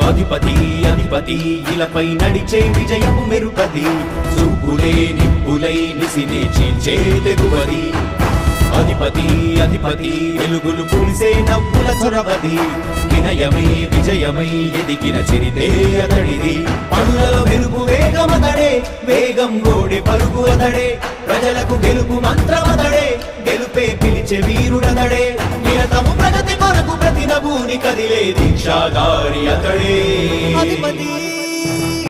అధిపతి అధిపతి ఇలపై నడిచే విజయము మెరుపది చూపులే నిప్పులై నిసినే చీల్చే తెగువది అధిపతి అధిపతి వెలుగులు పులిసే నవ్వుల చొరవది వినయమై విజయమై ఎదిగిన చరితే అతడిది పనులలో వెలుగు వేగమతడే వేగం గోడి పరుగు అతడే ప్రజలకు గెలుపు మంత్రమతడే గెలుపే పిలిచే వీరుడతడే నిరతము ప్రగతి కొరకు ప్రతి నభూని కదిలే దీక్షాగారి అతడే అధిపతి